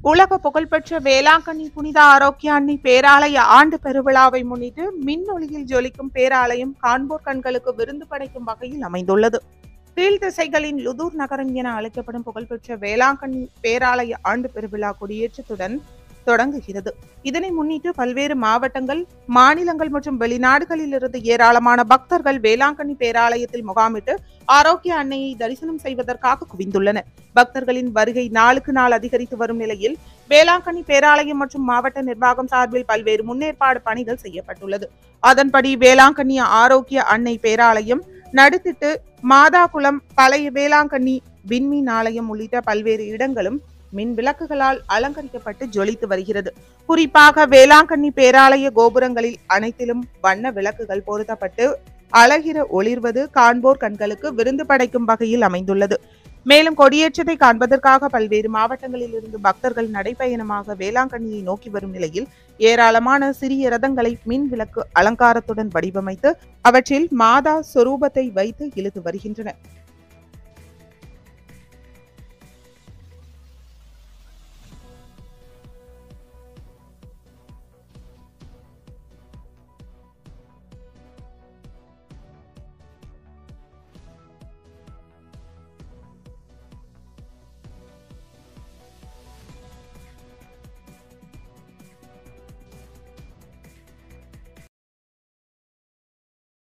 உலக புகழ்பெற்ற வேளாங்கண்ணி புனித ஆரோக்கிய அன்னை பேராலய ஆண்டு பெருவிழாவை முன்னிட்டு மின் ஒளியில் ஜொலிக்கும் பேராலயம் காண்போர் கண்களுக்கு விருந்து படைக்கும் வகையில் அமைந்துள்ளது கீழ் திசைகளின் லுதூர் நகரம் என அழைக்கப்படும் புகழ்பெற்ற வேளாங்கண்ணி பேராலய ஆண்டு பெருவிழா கொடியேற்றத்துடன் தொடங்குகிறது இதனை முன்னிட்டு பல்வேறு மாவட்டங்கள் மாநிலங்கள் மற்றும் வெளிநாடுகளில் இருந்து ஏராளமான பக்தர்கள் வேளாங்கண்ணி பேராலயத்தில் முகாமிட்டு ஆரோக்கிய அன்னையை தரிசனம் செய்வதற்காக குவிந்துள்ளனர் பக்தர்களின் வருகை நாளுக்கு நாள் அதிகரித்து வரும் நிலையில் வேளாங்கண்ணி பேராலயம் மற்றும் மாவட்ட நிர்வாகம் சார்பில் பல்வேறு முன்னேற்பாடு பணிகள் செய்யப்பட்டுள்ளது அதன்படி வேளாங்கண்ணி ஆரோக்கிய அன்னை பேராலயம் நடுத்திட்டு மாதாகுளம் பழைய வேளாங்கண்ணி விண்மீன் ஆலயம் உள்ளிட்ட பல்வேறு இடங்களும் மின் விளக்குகளால் அலங்கரிக்கப்பட்டு ஜொலித்து வருகிறது குறிப்பாக வேளாங்கண்ணி பேராலய கோபுரங்களில் அனைத்திலும் வண்ண விளக்குகள் பொருத்தப்பட்டு அழகிர ஒளிர்வது காண்போர் கண்களுக்கு விருந்து படைக்கும் வகையில் அமைந்துள்ளது மேலும் கொடியேற்றத்தை காண்பதற்காக பல்வேறு மாவட்டங்களில் இருந்து பக்தர்கள் நடைபயணமாக வேளாங்கண்ணியை நோக்கி வரும் நிலையில் ஏராளமான சிறிய ரதங்களை மின் விளக்கு அலங்காரத்துடன் வடிவமைத்து அவற்றில் மாதா சொரூபத்தை வைத்து இழுத்து வருகின்றனர்